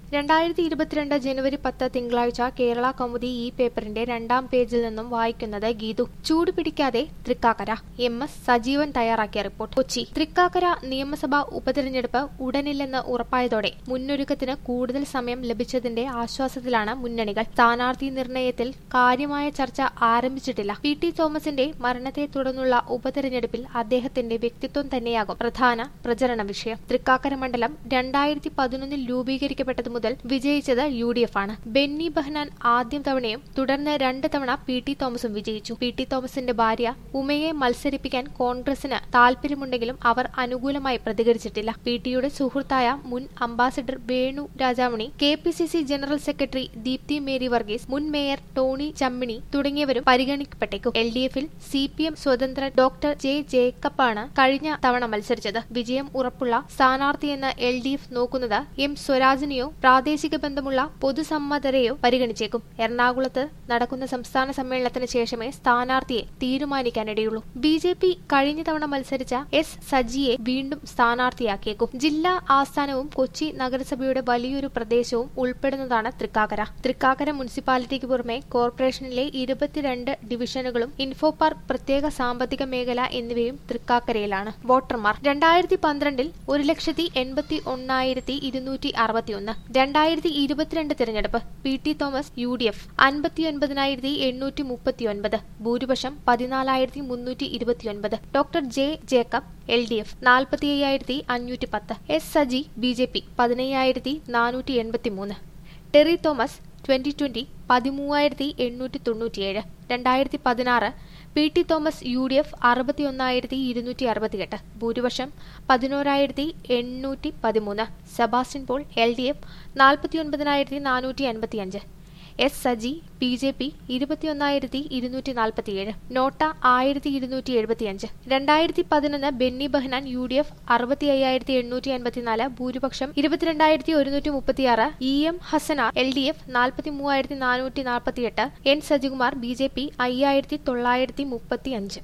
രണ്ടായിരത്തി ഇരുപത്തിരണ്ട് ജനുവരി പത്ത് തിങ്കളാഴ്ച കേരള കൗമുദി ഈ പേപ്പറിന്റെ രണ്ടാം പേജിൽ നിന്നും വായിക്കുന്നത് ഗീതു ചൂട് പിടിക്കാതെ തൃക്കാക്കര എം എസ് സജീവൻ തയ്യാറാക്കിയ റിപ്പോർട്ട് കൊച്ചി തൃക്കാക്കര നിയമസഭാ ഉപതെരഞ്ഞെടുപ്പ് ഉടനില്ലെന്ന് ഉറപ്പായതോടെ മുന്നൊരുക്കത്തിന് കൂടുതൽ സമയം ലഭിച്ചതിന്റെ ആശ്വാസത്തിലാണ് മുന്നണികൾ സ്ഥാനാർത്ഥി നിർണയത്തിൽ കാര്യമായ ചർച്ച ആരംഭിച്ചിട്ടില്ല പി ടി തോമസിന്റെ മരണത്തെ തുടർന്നുള്ള ഉപതെരഞ്ഞെടുപ്പിൽ അദ്ദേഹത്തിന്റെ വ്യക്തിത്വം തന്നെയാകും പ്രധാന പ്രചരണ വിഷയം തൃക്കാക്കര മണ്ഡലം രണ്ടായിരത്തി പതിനൊന്നിൽ രൂപീകരിക്കപ്പെട്ടത് മുതൽ വിജയിച്ചത് യു ഡി എഫ് ആണ് ബെന്നി ബെഹ്നാൻ ആദ്യം തവണയും തുടർന്ന് രണ്ട് തവണ പി ടി തോമസും വിജയിച്ചു പി ടി തോമസിന്റെ ഭാര്യ ഉമയെ മത്സരിപ്പിക്കാൻ കോൺഗ്രസിന് താൽപര്യമുണ്ടെങ്കിലും അവർ അനുകൂലമായി പ്രതികരിച്ചിട്ടില്ല പി ടിയുടെ സുഹൃത്തായ മുൻ ambassador Venu Rajamani K P C C general secretary Deepthi Mary Varghese മുൻ മേയർ ടോണി ചമ്മിണി തുടങ്ങിയവരും പരിഗണിക്കപ്പെട്ടേക്കും എൽ ഡി എഫിൽ സി പി എം സ്വതന്ത്ര ഡോക്ടർ ജെ ജേക്കബാണ് കഴിഞ്ഞ തവണ മത്സരിച്ചത് വിജയം ഉറപ്പുള്ള സ്ഥാനാർത്ഥിയെന്ന് എൽ ഡി എഫ് നോക്കുന്നത് എം സ്വരാജിനെയോ പ്രാദേശിക ബന്ധമുള്ള പൊതുസമ്മതരെയോ പരിഗണിച്ചേക്കും എറണാകുളത്ത് നടക്കുന്ന സംസ്ഥാന സമ്മേളനത്തിന് ശേഷമേ സ്ഥാനാർത്ഥിയെ തീരുമാനിക്കാനിടയുള്ളൂ ബി ജെ പി കഴിഞ്ഞ തവണ മത്സരിച്ച എസ് സജിയെ വീണ്ടും സ്ഥാനാർത്ഥിയാക്കിയേക്കും ജില്ലാ ആസ്ഥാനവും കൊച്ചി നഗരസഭയുടെ വലിയൊരു പ്രദേശവും ഉൾപ്പെടുന്നതാണ് തൃക്കാക്കര തൃക്കാക്കര മുനിസിപ്പാലിറ്റിക്ക് പുറമെ കോർപ്പറേഷനിലെ ഇരുപത്തിരണ്ട് ഡിവിഷനുകളും ഇൻഫോ പാർക്ക് പ്രത്യേക സാമ്പത്തിക മേഖല എന്നിവയും തൃക്കാക്കരയിലാണ് വോട്ടർമാർ രണ്ടായിരത്തി പന്ത്രണ്ടിൽ ഒരു ലക്ഷത്തി എൺപത്തി ഒന്നായിരത്തി ഇരുന്നൂറ്റി അറുപത്തിയൊന്ന് രണ്ടായിരത്തി ഇരുപത്തിരണ്ട് തിരഞ്ഞെടുപ്പ് P T Thomas U D F അൻപത്തിയൊൻപതിനായിരത്തി എണ്ണൂറ്റി മുപ്പത്തിയൊൻപത് ഭൂരിപക്ഷം പതിനാലായിരത്തി മുന്നൂറ്റി ഇരുപത്തിയൊൻപത് doctor J Jacob L D F നാൽപ്പത്തി അയ്യായിരത്തി അഞ്ഞൂറ്റി പത്ത് S Saji B J P പതിനയ്യായിരത്തി നാനൂറ്റി എൺപത്തി മൂന്ന് ടെറി തോമസ് ട്വന്റി ട്വന്റി പതിമൂവായിരത്തി എണ്ണൂറ്റി തൊണ്ണൂറ്റിയേഴ് രണ്ടായിരത്തി പതിനാറ് P T Thomas U D F അറുപത്തിയൊന്നായിരത്തി ഇരുന്നൂറ്റി അറുപത്തിയെട്ട് ഭൂരിപക്ഷം പതിനോരായിരത്തി എണ്ണൂറ്റി പതിമൂന്ന് Sebastian Paul L D F നാൽപ്പത്തിയൊൻപതിനായിരത്തി നാനൂറ്റി അൻപത്തിയഞ്ച് S Saji B J P ഇരുപത്തിയൊന്നായിരത്തി ഇരുന്നൂറ്റി നാൽപ്പത്തിയേഴ് നോട്ട ആയിരത്തി ഇരുന്നൂറ്റി എഴുപത്തിയഞ്ച് രണ്ടായിരത്തി പതിനൊന്ന് Benny Behanan U D F അറുപത്തി അയ്യായിരത്തി എണ്ണൂറ്റി അൻപത്തിനാല് ഭൂരിപക്ഷം ഇരുപത്തിരണ്ടായിരത്തി ഒരുന്നൂറ്റി മുപ്പത്തിയാറ് E M Hasan L D F നാൽപ്പത്തി മൂവായിരത്തി നാനൂറ്റി നാൽപ്പത്തിയെട്ട് N Sajikumar B J P അയ്യായിരത്തി തൊള്ളായിരത്തി മുപ്പത്തി അഞ്ച്